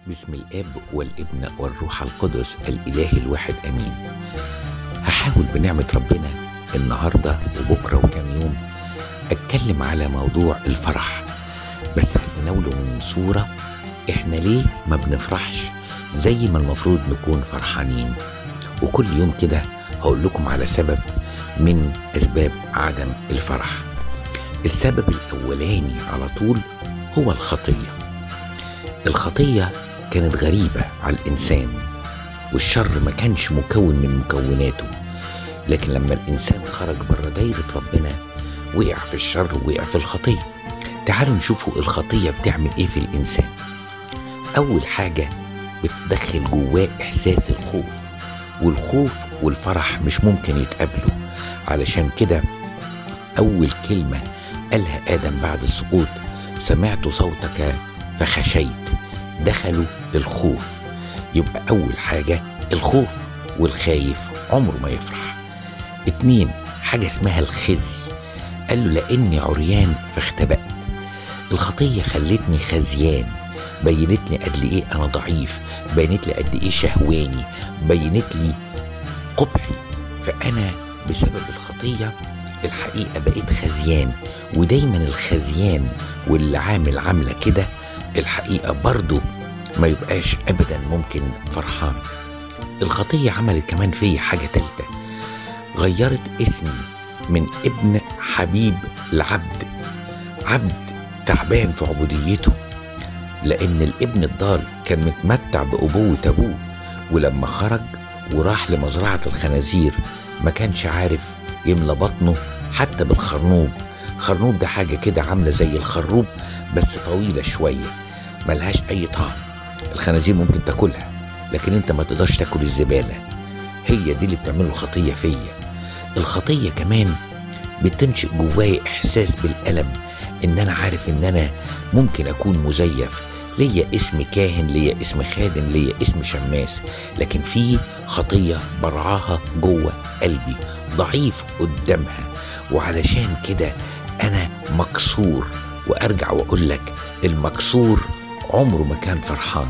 باسم الاب والابن والروح القدس الاله الواحد امين هحاول بنعمه ربنا النهارده وبكره وكام يوم اتكلم على موضوع الفرح بس هتناوله من صوره احنا ليه ما بنفرحش زي ما المفروض نكون فرحانين وكل يوم كده هقول لكم على سبب من اسباب عدم الفرح السبب الاولاني على طول هو الخطيه الخطيه كانت غريبه على الانسان والشر ما كانش مكون من مكوناته لكن لما الانسان خرج بره دايره ربنا وقع في الشر ووقع في الخطيه تعالوا نشوفوا الخطيه بتعمل ايه في الانسان اول حاجه بتدخل جواه احساس الخوف والخوف والفرح مش ممكن يتقابلوا علشان كده اول كلمه قالها ادم بعد السقوط سمعت صوتك فخشيت دخلوا الخوف يبقى اول حاجه الخوف والخايف عمره ما يفرح اتنين حاجه اسمها الخزي قال له لاني عريان فاختبأت الخطيه خلتني خزيان بينت لي قد ايه انا ضعيف بينت لي قد ايه شهواني بينت لي قبحي فانا بسبب الخطيه الحقيقه بقيت خزيان ودايما الخزيان واللي عامل عامله كده الحقيقه برضه ما يبقاش ابدا ممكن فرحان الخطيه عملت كمان فيا حاجه تالته غيرت اسمي من ابن حبيب لعبد عبد تعبان في عبوديته لأن الابن الضال كان متمتع بأبوة أبوه ولما خرج وراح لمزرعة الخنازير ما كانش عارف يملى بطنه حتى بالخرنوب خرنوب ده حاجة كده عاملة زي الخروب بس طويلة شوية ملهاش أي طعم الخنازير ممكن تاكلها لكن انت ما تقدرش تاكل الزبالة هي دي اللي بتعمله الخطية فيا الخطية كمان بتنشئ جوايا إحساس بالألم إن أنا عارف إن أنا ممكن أكون مزيف ليا اسم كاهن ليا اسم خادم ليا اسم شماس لكن في خطية برعاها جوه قلبي ضعيف قدامها وعلشان كده أنا مكسور وأرجع وأقول لك المكسور عمره ما كان فرحان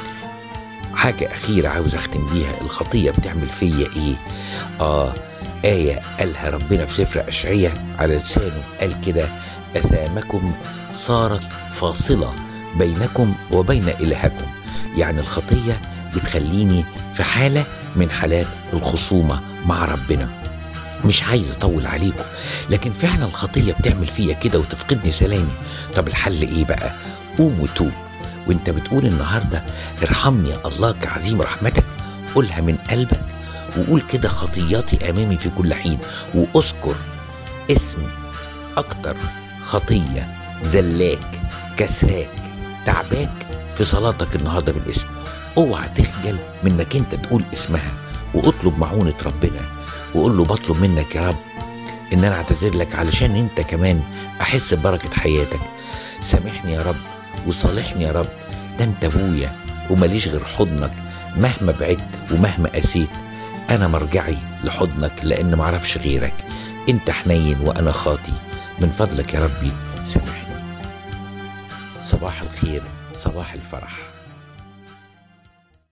حاجة أخيرة عاوز أختم بيها الخطية بتعمل فيا إيه؟ آه آية قالها ربنا في سفر أشعية على لسانه قال كده أثامكم صارت فاصلة بينكم وبين إلهكم يعني الخطية بتخليني في حالة من حالات الخصومة مع ربنا مش عايز اطول عليكم لكن فعلا الخطيه بتعمل فيا كده وتفقدني سلامي طب الحل ايه بقى قوم وتوب وانت بتقول النهارده ارحمني يا الله كعظيم رحمتك قولها من قلبك وقول كده خطياتي امامي في كل حين واذكر اسم اكتر خطيه زلاك كسراك تعباك في صلاتك النهارده بالاسم اوعى تخجل من انك انت تقول اسمها واطلب معونه ربنا وقول له بطلب منك يا رب ان انا اعتذر لك علشان انت كمان احس ببركه حياتك سامحني يا رب وصالحني يا رب ده انت ابويا ومليش غير حضنك مهما بعدت ومهما قسيت انا مرجعي لحضنك لان معرفش غيرك انت حنين وانا خاطي من فضلك يا ربي سامحني صباح الخير صباح الفرح